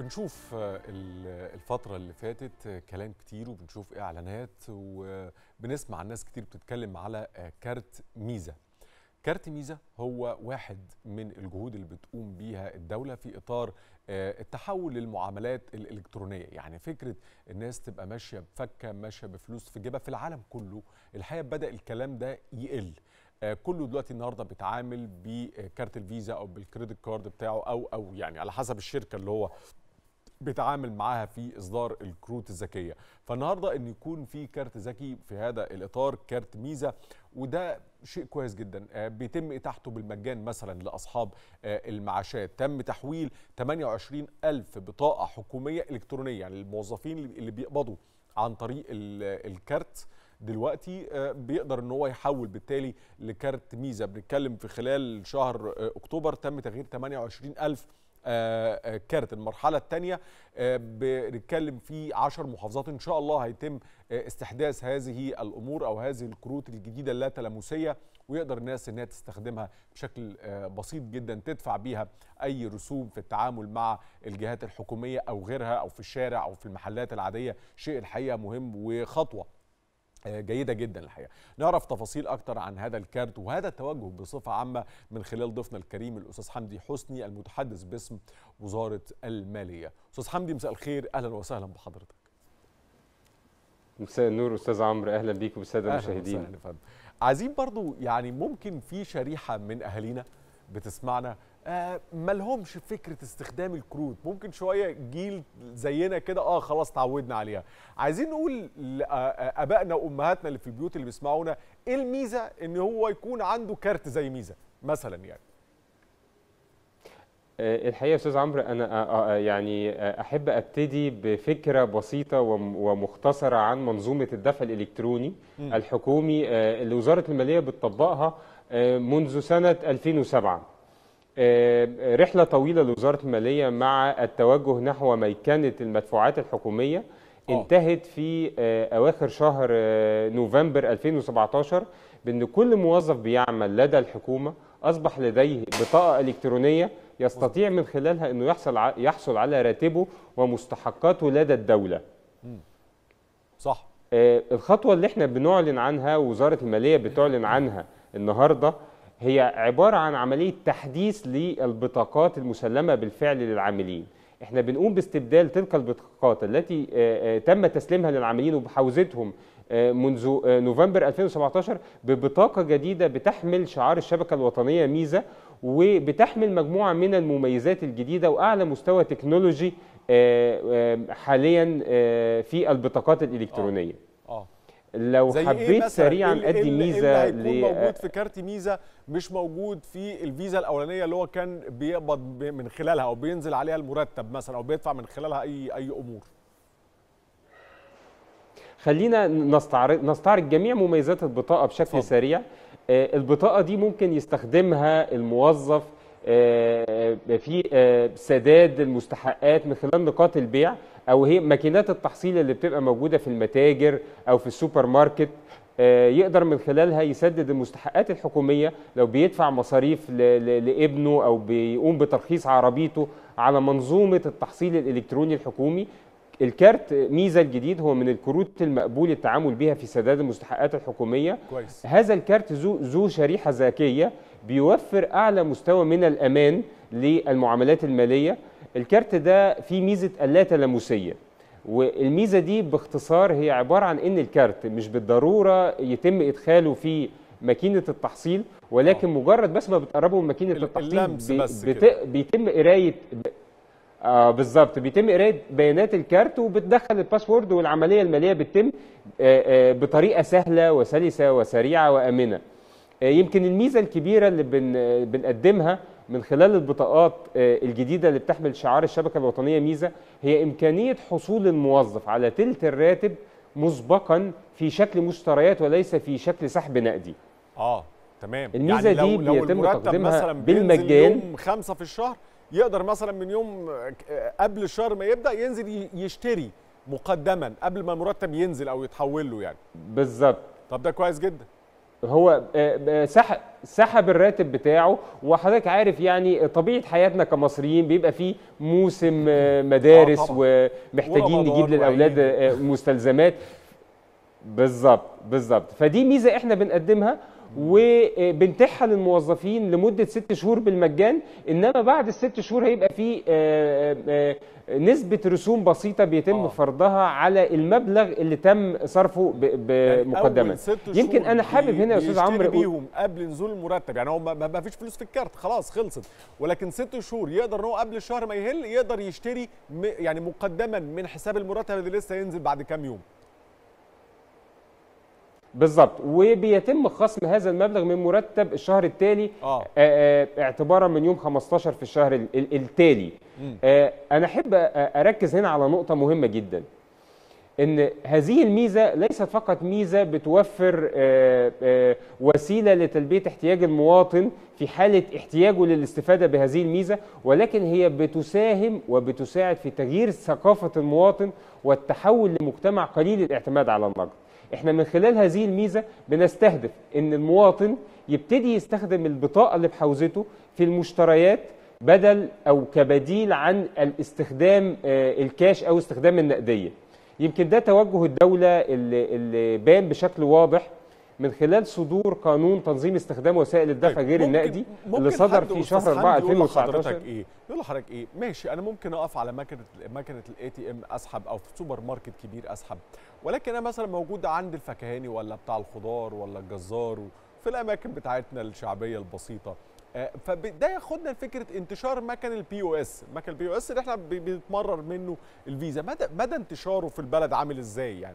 بنشوف الفترة اللي فاتت كلام كتير وبنشوف إعلانات وبنسمع ناس كتير بتتكلم على كارت ميزة كارت ميزة هو واحد من الجهود اللي بتقوم بيها الدولة في إطار التحول للمعاملات الإلكترونية يعني فكرة الناس تبقى ماشية بفكة ماشية بفلوس في جيبها في العالم كله الحقيقة بدأ الكلام ده يقل كله دلوقتي النهارده بيتعامل بكارت الفيزا او بالكريدت كارد بتاعه او او يعني على حسب الشركه اللي هو بيتعامل معاها في اصدار الكروت الذكيه فالنهارده ان يكون في كارت ذكي في هذا الاطار كارت ميزه وده شيء كويس جدا بيتم اتاحته بالمجان مثلا لاصحاب المعاشات تم تحويل 28 الف بطاقه حكوميه الكترونيه يعني الموظفين اللي بيقبضوا عن طريق الكارت دلوقتي بيقدر ان هو يحول بالتالي لكارت ميزه بنتكلم في خلال شهر اكتوبر تم تغيير 28000 كارت المرحله الثانيه بنتكلم في 10 محافظات ان شاء الله هيتم استحداث هذه الامور او هذه الكروت الجديده اللا تلامسيه ويقدر الناس انها تستخدمها بشكل بسيط جدا تدفع بيها اي رسوم في التعامل مع الجهات الحكوميه او غيرها او في الشارع او في المحلات العاديه شيء الحقيقه مهم وخطوه جيدة جدا الحقيقة نعرف تفاصيل أكتر عن هذا الكارت وهذا التوجه بصفة عامة من خلال ضيفنا الكريم الأستاذ حمدي حسني المتحدث باسم وزارة المالية أستاذ حمدي مساء الخير أهلا وسهلا بحضرتك مساء النور أستاذ عمرو أهلا بيك وبالسادة المشاهدين أهلا وسهلا عايزين برضو يعني ممكن في شريحة من أهالينا بتسمعنا آه ملهمش فكره استخدام الكروت ممكن شويه جيل زينا كده اه خلاص تعودنا عليها عايزين نقول لابائنا وامهاتنا اللي في البيوت اللي بيسمعونا ايه الميزه ان هو يكون عنده كارت زي ميزه مثلا يعني الحقيقه يا استاذ عمرو انا يعني احب ابتدي بفكره بسيطه ومختصره عن منظومه الدفع الالكتروني م. الحكومي اللي وزاره الماليه بتطبقها منذ سنه 2007 رحلة طويلة لوزارة المالية مع التوجه نحو ميكنة المدفوعات الحكومية انتهت في أواخر شهر نوفمبر 2017 بأن كل موظف بيعمل لدى الحكومة أصبح لديه بطاقة إلكترونية يستطيع من خلالها أنه يحصل يحصل على راتبه ومستحقاته لدى الدولة صح الخطوة اللي احنا بنعلن عنها وزارة المالية بتعلن عنها النهارده هي عبارة عن عملية تحديث للبطاقات المسلمة بالفعل للعاملين احنا بنقوم باستبدال تلك البطاقات التي تم تسليمها للعاملين وبحوزتهم منذ نوفمبر 2017 ببطاقة جديدة بتحمل شعار الشبكة الوطنية ميزة وبتحمل مجموعة من المميزات الجديدة وأعلى مستوى تكنولوجي حاليا في البطاقات الإلكترونية آه. لو حبيت إيه سريعا إيه ادي ميزه اللي هيكون موجود في كارت ميزه مش موجود في الفيزا الاولانيه اللي هو كان بيقبض من خلالها او بينزل عليها المرتب مثلا او بيدفع من خلالها اي اي امور خلينا نستعرض نستعرض جميع مميزات البطاقه بشكل فضل. سريع البطاقه دي ممكن يستخدمها الموظف في سداد المستحقات من خلال نقاط البيع او هي ماكينات التحصيل اللي بتبقى موجوده في المتاجر او في السوبر ماركت يقدر من خلالها يسدد المستحقات الحكوميه لو بيدفع مصاريف لابنه او بيقوم بترخيص عربيته على منظومه التحصيل الالكتروني الحكومي الكارت ميزه الجديد هو من الكروت المقبول التعامل بها في سداد المستحقات الحكوميه كويس. هذا الكارت ذو ذو شريحه ذكيه بيوفر اعلى مستوى من الامان للمعاملات الماليه الكارت ده فيه ميزه اللا تلامسيه والميزه دي باختصار هي عباره عن ان الكارت مش بالضروره يتم ادخاله في ماكينه التحصيل ولكن أوه. مجرد بس ما بتقربه من ماكينه التحصيل بي بت... بيتم قرايه آه بالظبط بيتم قرايه بيانات الكارت وبتدخل الباسورد والعمليه الماليه بتتم آه آه بطريقه سهله وسلسه وسريعه وامنه يمكن الميزه الكبيره اللي بن بنقدمها من خلال البطاقات الجديده اللي بتحمل شعار الشبكه الوطنيه ميزه هي امكانيه حصول الموظف على تلت الراتب مسبقا في شكل مشتريات وليس في شكل سحب نقدي. اه تمام الميزه يعني دي لو بيتم لو تقديمها مثلا بالمجان يوم خمسة في الشهر يقدر مثلا من يوم قبل الشهر ما يبدا ينزل يشتري مقدما قبل ما المرتب ينزل او يتحول له يعني بالظبط طب ده كويس جدا هو آه، آه، سحب سحب الراتب بتاعه وحضرتك عارف يعني طبيعه حياتنا كمصريين بيبقى فيه موسم آه، مدارس طبعاً. ومحتاجين ورمضان نجيب للاولاد وعيد. آه، مستلزمات بالظبط بالظبط فدي ميزه احنا بنقدمها وبنتيحها للموظفين لمده ست شهور بالمجان انما بعد الست شهور هيبقى في آه، آه، آه، نسبه رسوم بسيطه بيتم آه. فرضها على المبلغ اللي تم صرفه ب- يعني بمقدما أول ست يمكن شهور انا حابب بي- هنا يا استاذ بيشتري عمرو أقول- بيهم قبل نزول المرتب يعني هو ما- ما ما فيش فلوس في الكارت خلاص خلصت ولكن ست شهور يقدر ان هو قبل الشهر ما يهل يقدر يشتري م- يعني مقدما من حساب المرتب اللي لسه ينزل بعد كام يوم بالظبط وبيتم خصم هذا المبلغ من مرتب الشهر التالي اه آه، آه، اعتبارا من يوم 15 في الشهر ال- ال- التالي مم. آه، انا احب أ- اركز هنا على نقطه مهمه جدا ان هذه الميزه ليست فقط ميزه بتوفر آه، آه، وسيله لتلبيه احتياج المواطن في حاله احتياجه للاستفاده بهذه الميزه ولكن هي بتساهم وبتساعد في تغيير ثقافه المواطن والتحول لمجتمع قليل الاعتماد على النقد احنا من خلال هذه الميزه بنستهدف ان المواطن يبتدي يستخدم البطاقه اللي بحوزته في المشتريات بدل او كبديل عن الاستخدام آه، الكاش او استخدام النقديه يمكن ده توجه الدوله اللي, اللي بان بشكل واضح من خلال صدور قانون تنظيم استخدام وسائل الدفع طيب، غير ممكن- النقدي ممكن اللي صدر حد في أستاذ شهر حمدي 4 يقول لحضرتك 2019 ايه يقول لحضرتك ايه ماشي انا ممكن اقف على مكنه مكنه الاي تي ام اسحب او في سوبر ماركت كبير اسحب ولكن انا مثلا موجود عند الفكهاني ولا بتاع الخضار ولا الجزار في الاماكن بتاعتنا الشعبيه البسيطه آه، فده ياخدنا لفكره انتشار مكن البي او اس مكن البي او اس اللي احنا بي- بيتمرر منه الفيزا مدى مدى انتشاره في البلد عامل ازاي يعني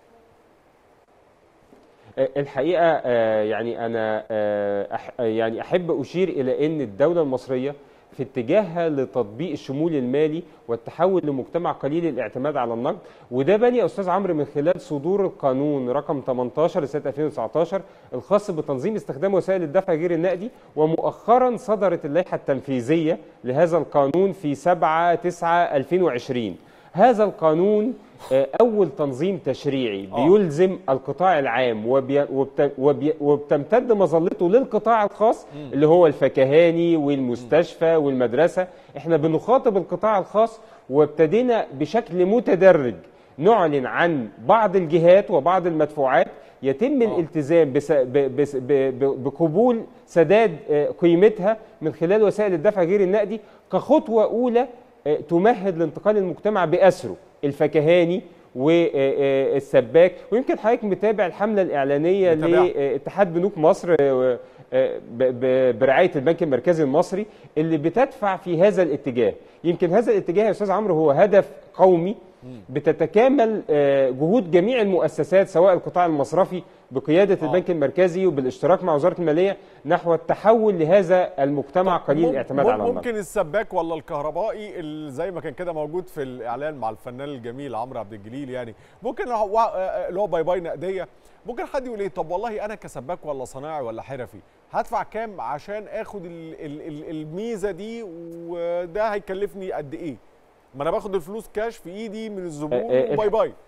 الحقيقه آه، يعني انا آه، أح- يعني احب اشير الى ان الدوله المصريه في اتجاهها لتطبيق الشمول المالي والتحول لمجتمع قليل الاعتماد على النقد وده بني يا استاذ عمرو من خلال صدور القانون رقم 18 لسنه 2019 الخاص بتنظيم استخدام وسائل الدفع غير النقدي ومؤخرا صدرت اللائحه التنفيذيه لهذا القانون في 7 9 2020 هذا القانون آه، أول تنظيم تشريعي آه. بيلزم القطاع العام وبي وبت وبي وبتمتد مظلته للقطاع الخاص اللي هو الفكهاني والمستشفى والمدرسة احنا بنخاطب القطاع الخاص وابتدينا بشكل متدرج نعلن عن بعض الجهات وبعض المدفوعات يتم الالتزام بس ب بس ب ب بقبول سداد آه، قيمتها من خلال وسائل الدفع غير النقدي كخطوة أولى آه، تمهد لانتقال المجتمع بأسره الفكهاني والسباك ويمكن حضرتك متابع الحملة الإعلانية متابعها. لاتحاد بنوك مصر آه، آه، ب- ب- برعاية البنك المركزي المصري اللي بتدفع في هذا الاتجاه يمكن هذا الاتجاه يا أستاذ عمرو هو هدف قومي بتتكامل آه، جهود جميع المؤسسات سواء القطاع المصرفي بقيادة آه. البنك المركزي وبالاشتراك مع وزارة المالية نحو التحول لهذا المجتمع قليل مم- الاعتماد مم- على النقد ممكن السباك ولا الكهربائي اللي زي ما كان كده موجود في الاعلان مع الفنان الجميل عمرو عبد الجليل يعني ممكن هو- آه، اللي هو باي باي نقديه ممكن حد يقول ايه طب والله انا كسباك ولا صناعي ولا حرفي هدفع كام عشان اخد ال ال ال الميزه دي وده هيكلفني قد ايه ما انا باخد الفلوس كاش في ايدي من الزبون آه، آه، وباي باي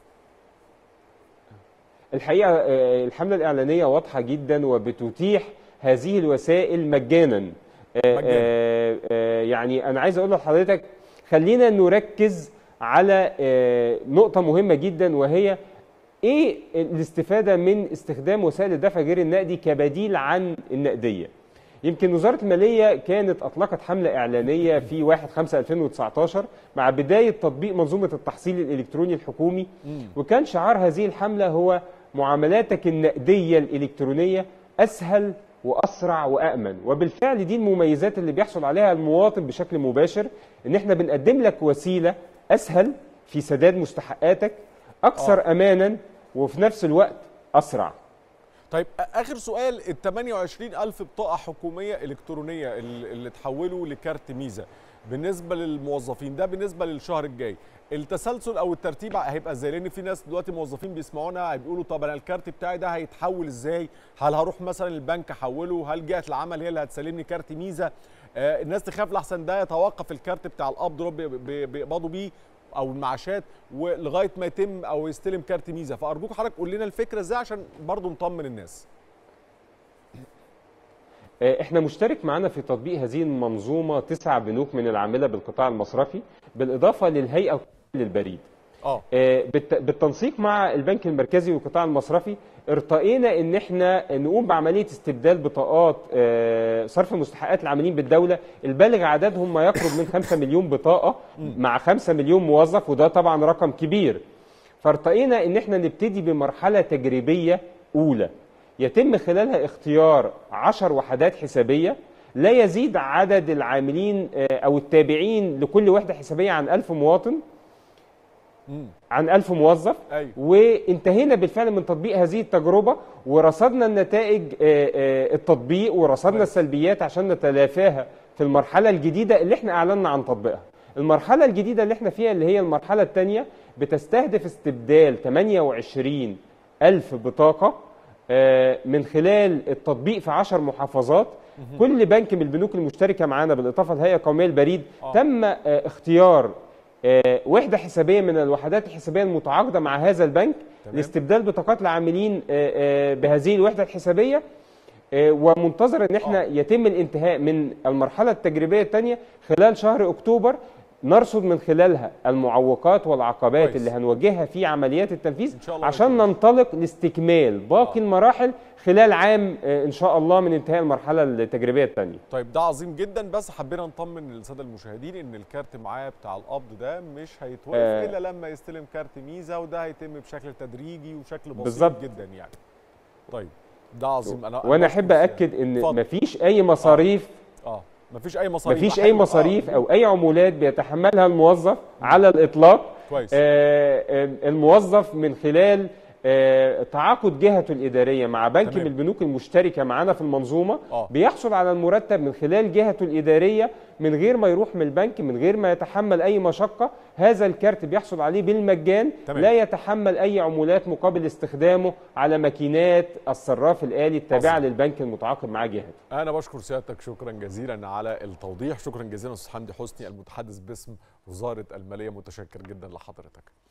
الحقيقة آه، الحملة الإعلانية واضحة جدا وبتتيح هذه الوسائل مجانا آه، مجاناً. آه، آه، يعني أنا عايز أقول لحضرتك خلينا نركز على آه، نقطة مهمة جدا وهي إيه الاستفادة من استخدام وسائل الدفع غير النقدي كبديل عن النقدية يمكن وزارة المالية كانت أطلقت حملة إعلانية في 1 5 2019 مع بداية تطبيق منظومة التحصيل الإلكتروني الحكومي وكان شعار هذه الحملة هو معاملاتك النقدية الإلكترونية أسهل وأسرع وأأمن وبالفعل دي المميزات اللي بيحصل عليها المواطن بشكل مباشر إن إحنا بنقدم لك وسيلة أسهل في سداد مستحقاتك أكثر آه. أمانا وفي نفس الوقت أسرع طيب آ- اخر سؤال ال 28000 بطاقه حكوميه الكترونيه ال- اللي اتحولوا لكارت ميزه بالنسبه للموظفين ده بالنسبه للشهر الجاي التسلسل او الترتيب هيبقى ازاي لان في ناس دلوقتي موظفين بيسمعونا بيقولوا طب انا الكارت بتاعي ده هيتحول ازاي هل هروح مثلا البنك احوله هل جهه العمل هي اللي هتسلمني كارت ميزه آه الناس تخاف لحسن ده يتوقف الكارت بتاع القبض اللي هو بي- بي- بيقبضوا بيه او المعاشات ولغايه ما يتم او يستلم كارت ميزه فارجوك حضرتك قول لنا الفكره ازاي عشان برضو نطمن الناس آه، احنا مشترك معانا في تطبيق هذه المنظومه تسع بنوك من العامله بالقطاع المصرفي بالاضافه للهيئه للبريد اه آه، بالت- بالتنسيق مع البنك المركزي والقطاع المصرفي ارتقينا ان احنا نقوم بعمليه استبدال بطاقات آه، صرف مستحقات العاملين بالدوله البالغ عددهم ما يقرب من 5 مليون بطاقه مع 5 مليون موظف وده طبعا رقم كبير فارتقينا ان احنا نبتدي بمرحله تجريبيه اولى يتم خلالها اختيار 10 وحدات حسابيه لا يزيد عدد العاملين آه، او التابعين لكل وحده حسابيه عن 1000 مواطن عن 1000 موظف ايوه وانتهينا بالفعل من تطبيق هذه التجربة ورصدنا النتائج آه، آه، التطبيق ورصدنا كويس. السلبيات عشان نتلافاها في المرحلة الجديدة اللي احنا أعلنا عن تطبيقها المرحلة الجديدة اللي احنا فيها اللي هي المرحلة الثانية بتستهدف استبدال 28 ألف بطاقة آه، من خلال التطبيق في 10 محافظات كل بنك من البنوك المشتركة معانا بالإضافة للهيئة القومية للبريد آه. تم آه، اختيار آه، وحدة حسابية من الوحدات الحسابية المتعاقدة مع هذا البنك تمام. لاستبدال بطاقات العاملين آه، آه، بهذه الوحدة الحسابية آه، ومنتظر ان احنا آه. يتم الانتهاء من المرحلة التجريبية الثانية خلال شهر اكتوبر نرصد من خلالها المعوقات والعقبات كويس. اللي هنواجهها في عمليات التنفيذ إن شاء الله عشان يكون. ننطلق لاستكمال باقي آه. المراحل خلال عام آه، ان شاء الله من انتهاء المرحلة التجريبية الثانية طيب ده عظيم جدا بس حبينا نطمن للساده المشاهدين ان الكارت معاه بتاع القبض ده مش هيتوقف آه. الا لما يستلم كارت ميزه وده هيتم بشكل تدريجي وشكل بسيط بالظبط. جدا يعني طيب ده عظيم انا وانا أنا احب بشكر اكد ان اتفضل. مفيش اي مصاريف اه مفيش اي مصاريف مفيش حلو. اي آه. مصاريف او اي عمولات بيتحملها الموظف على الاطلاق كويس آه، آه، الموظف من خلال آه، تعاقد جهته الإدارية مع بنك تمام. من البنوك المشتركة معانا في المنظومة آه. بيحصل على المرتب من خلال جهته الإدارية من غير ما يروح من البنك من غير ما يتحمل أي مشقة هذا الكارت بيحصل عليه بالمجان تمام. لا يتحمل أي عمولات مقابل استخدامه على ماكينات الصراف الآلي التابعة عظيم. للبنك المتعاقد مع جهته انا بشكر سيادتك شكرا جزيلا على التوضيح شكرا جزيلا استاذ حمدي حسني المتحدث باسم وزاره الماليه متشكر جدا لحضرتك